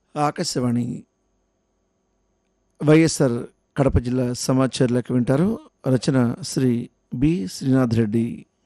ఆకాశవాణి వైఎస్ఆర్ కడప జిల్లా సమాచారాలకు వింటారు రచన శ్రీ బి శ్రీనాథ్ రెడ్డి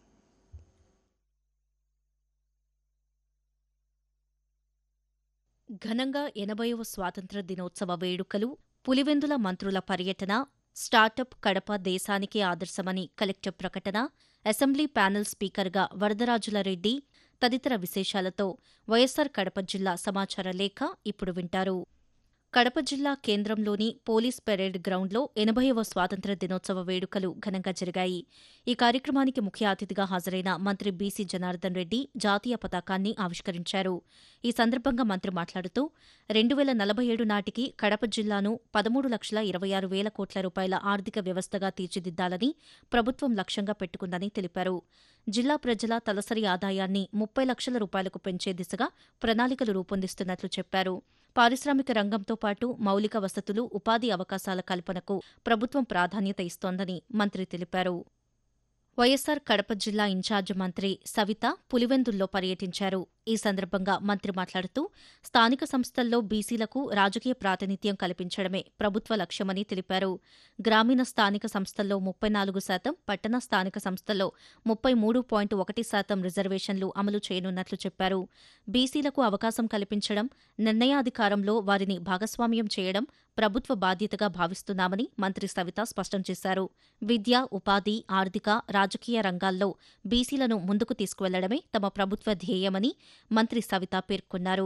ఘనంగా ఎనభైవ స్వాతంత్ర దినోత్సవ వేడుకలు పులివెందుల మంత్రుల పర్యటన స్టార్టప్ కడప దేశానికి ఆదర్శమని కలెక్టర్ ప్రకటన అసెంబ్లీ ప్యానెల్ స్పీకర్గా వరదరాజుల రెడ్డి తదితర విశేషాలతో వైఎస్సార్ కడప జిల్లా సమాచార లేఖ ఇప్పుడు వింటారు కడప జిల్లా కేంద్రంలోని పోలీస్ పెరేడ్ గ్రౌండ్లో ఎనభైవ స్వాతంత్ర దినోత్సవ వేడుకలు ఘనంగా జరిగాయి ఈ కార్యక్రమానికి ముఖ్య అతిథిగా హాజరైన మంత్రి బీసీ జనార్దన్ రెడ్డి జాతీయ పతాకాన్ని ఆవిష్కరించారు ఈ సందర్భంగా మంత్రి మాట్లాడుతూ రెండు వేల నలభై ఏడు నాటికి కడప జిల్లాను పదమూడు లక్షల ఇరవై ఆరు వేల కోట్ల రూపాయల ఆర్థిక వ్యవస్థగా తీర్చిదిద్దాలని ప్రభుత్వం లక్ష్యంగా పెట్టుకుందని తెలిపారు జిల్లా ప్రజల తలసరి ఆదాయాన్ని ముప్పై లక్షల రూపాయలకు పెంచే దిశగా ప్రణాళికలు రూపొందిస్తున్నట్లు చెప్పారు పారిశ్రామిక రంగంతో పాటు మౌలిక వసతులు ఉపాధి అవకాశాల కల్పనకు ప్రభుత్వం ప్రాధాన్యత ఇస్తోందని మంత్రి తెలిపారు వైఎస్సార్ కడప జిల్లా ఇన్ఛార్జ్ మంత్రి సవిత పులివెందుల్లో పర్యటించారు ఈ సందర్భంగా మంత్రి మాట్లాడుతూ స్థానిక సంస్థల్లో బీసీలకు రాజకీయ ప్రాతినిధ్యం కల్పించడమే ప్రభుత్వ లక్ష్యమని తెలిపారు గ్రామీణ స్థానిక సంస్థల్లో ముప్పై నాలుగు శాతం పట్టణ స్థానిక సంస్థల్లో ముప్పై మూడు పాయింట్ ఒకటి శాతం రిజర్వేషన్లు అమలు చేయనున్నట్లు చెప్పారు బీసీలకు అవకాశం కల్పించడం నిర్ణయాధికారంలో వారిని భాగస్వామ్యం చేయడం ప్రభుత్వ బాధ్యతగా భావిస్తున్నామని మంత్రి సవిత స్పష్టం చేశారు విద్య ఉపాధి ఆర్థిక రాజకీయ రంగాల్లో బీసీలను ముందుకు తీసుకువెళ్లడమే తమ ప్రభుత్వ ధ్యేయమని మంత్రి సవిత పేర్కొన్నారు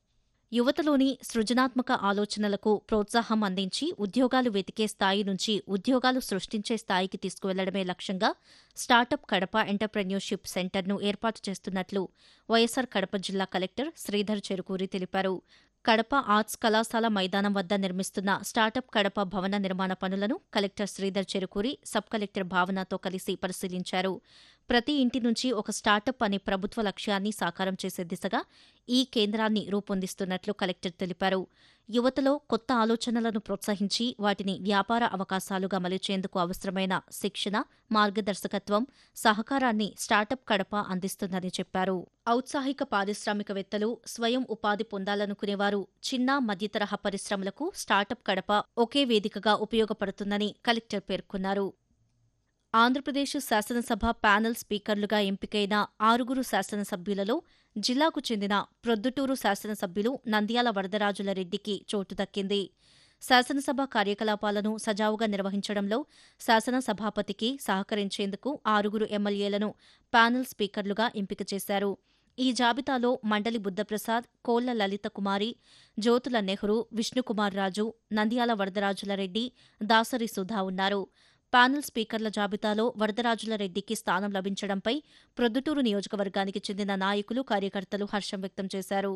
యువతలోని సృజనాత్మక ఆలోచనలకు ప్రోత్సాహం అందించి ఉద్యోగాలు వెతికే స్థాయి నుంచి ఉద్యోగాలు సృష్టించే స్థాయికి తీసుకువెళ్లడమే లక్ష్యంగా స్టార్టప్ కడప ఎంటర్ప్రెన్యూర్షిప్ సెంటర్ను ఏర్పాటు చేస్తున్నట్లు వైఎస్సార్ కడప జిల్లా కలెక్టర్ శ్రీధర్ చెరుకూరి తెలిపారు కడప ఆర్ట్స్ కళాశాల మైదానం వద్ద నిర్మిస్తున్న స్టార్టప్ కడప భవన నిర్మాణ పనులను collector Sridhar Cherukuri sub collector భావనతో కలిసి పరిశీలించారు ప్రతి ఇంటి నుంచి ఒక స్టార్టప్ అనే ప్రభుత్వ లక్ష్యాన్ని సాకారం చేసే దిశగా ఈ కేంద్రాన్ని రూపొందిస్తున్నట్లు కలెక్టర్ తెలిపారు యువతలో కొత్త ఆలోచనలను ప్రోత్సహించి వాటిని వ్యాపార అవకాశాలుగా మలిచేందుకు అవసరమైన శిక్షణ మార్గదర్శకత్వం సహకారాన్ని స్టార్టప్ కడప అందిస్తుందని చెప్పారు ఔత్సాహిక పారిశ్రామికవేత్తలు స్వయం ఉపాధి పొందాలనుకునేవారు చిన్న మధ్యతరహా పరిశ్రమలకు స్టార్టప్ కడప ఒకే వేదికగా ఉపయోగపడుతుందని కలెక్టర్ పేర్కొన్నారు ఆంధ్రప్రదేశ్ శాసనసభ ప్యానెల్ స్పీకర్లుగా ఎంపికైన ఆరుగురు శాసనసభ్యులలో జిల్లాకు చెందిన ప్రొద్దుటూరు శాసనసభ్యులు నంద్యాల వరదరాజుల రెడ్డికి చోటు దక్కింది శాసనసభ కార్యకలాపాలను సజావుగా నిర్వహించడంలో శాసనసభాపతికి సహకరించేందుకు ఆరుగురు ఎమ్మెల్యేలను ప్యానెల్ స్పీకర్లుగా ఎంపిక చేశారు ఈ జాబితాలో మండలి బుద్ధప్రసాద్ కోళ్ల లలిత కుమారి జ్యోతుల నెహ్రూ విష్ణుకుమార్ రాజు నంద్యాల వరదరాజుల రెడ్డి దాసరి సుధా ఉన్నారు ప్యానెల్ స్పీకర్ల జాబితాలో వరదరాజుల రెడ్డికి స్థానం లభించడంపై ప్రొద్దుటూరు నియోజకవర్గానికి చెందిన నాయకులు కార్యకర్తలు హర్షం వ్యక్తం చేశారు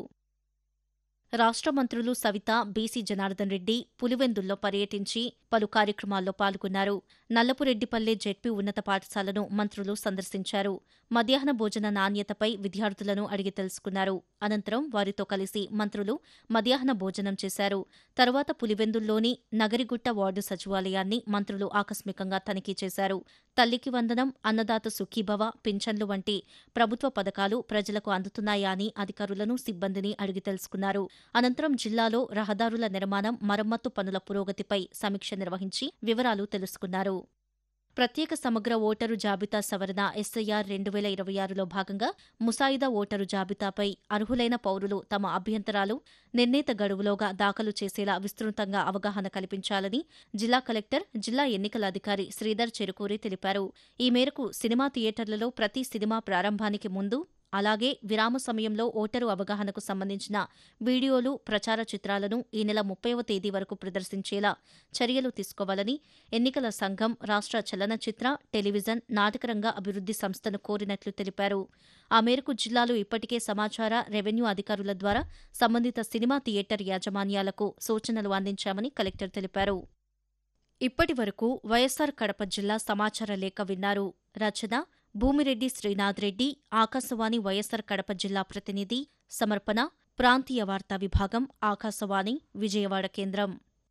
రాష్ట్ర మంత్రులు సవిత బీసీ జనార్దన్ రెడ్డి పులివెందుల్లో పర్యటించి పలు కార్యక్రమాల్లో పాల్గొన్నారు నల్లపురెడ్డిపల్లె జెడ్పీ ఉన్నత పాఠశాలను మంత్రులు సందర్శించారు మధ్యాహ్న భోజన నాణ్యతపై విద్యార్థులను అడిగి తెలుసుకున్నారు అనంతరం వారితో కలిసి మంత్రులు మధ్యాహ్న భోజనం చేశారు తరువాత పులివెందుల్లోని నగరిగుట్ట వార్డు సచివాలయాన్ని మంత్రులు ఆకస్మికంగా తనిఖీ చేశారు తల్లికి వందనం అన్నదాత సుఖీభవ పింఛన్లు వంటి ప్రభుత్వ పథకాలు ప్రజలకు అందుతున్నాయా అని అధికారులను సిబ్బందిని అడిగి తెలుసుకున్నారు అనంతరం జిల్లాలో రహదారుల నిర్మాణం మరమ్మత్తు పనుల పురోగతిపై సమీక్ష నిర్వహించి వివరాలు తెలుసుకున్నారు ప్రత్యేక సమగ్ర ఓటరు జాబితా సవరణ ఎస్ఐఆర్ రెండు వేల ఇరవై ఆరులో భాగంగా ముసాయిదా ఓటరు జాబితాపై అర్హులైన పౌరులు తమ అభ్యంతరాలు నిర్ణీత గడువులోగా దాఖలు చేసేలా విస్తృతంగా అవగాహన కల్పించాలని జిల్లా కలెక్టర్ జిల్లా ఎన్నికల అధికారి శ్రీధర్ చెరుకూరి తెలిపారు ఈ మేరకు సినిమా థియేటర్లలో ప్రతి సినిమా ప్రారంభానికి ముందు అలాగే విరామ సమయంలో ఓటరు అవగాహనకు సంబంధించిన వీడియోలు ప్రచార చిత్రాలను ఈ నెల ముప్పైవ తేదీ వరకు ప్రదర్శించేలా చర్యలు తీసుకోవాలని ఎన్నికల సంఘం రాష్ట్ర చలనచిత్ర టెలివిజన్ నాటకరంగ అభివృద్ది సంస్థను కోరినట్లు తెలిపారు ఆ మేరకు జిల్లాలో ఇప్పటికే సమాచార రెవెన్యూ అధికారుల ద్వారా సంబంధిత సినిమా థియేటర్ యాజమాన్యాలకు సూచనలు అందించామని కలెక్టర్ తెలిపారు ఇప్పటి వరకు వైఎస్సార్ కడప జిల్లా సమాచార లేఖ విన్నారు రచన భూమిరెడ్డి శ్రీనాథ్ రెడ్డి ఆకాశవాణి వైఎస్సార్ కడప జిల్లా ప్రతినిధి సమర్పణ ప్రాంతీయ వార్తా విభాగం ఆకాశవాణి విజయవాడ కేంద్రం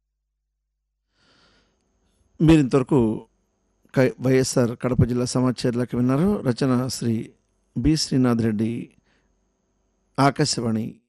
మీరింతవరకు కై- వైఎస్ఆర్ కడప జిల్లా సమాచారాలకు విన్నారు రచన శ్రీ బి శ్రీనాథ్ రెడ్డి ఆకాశవాణి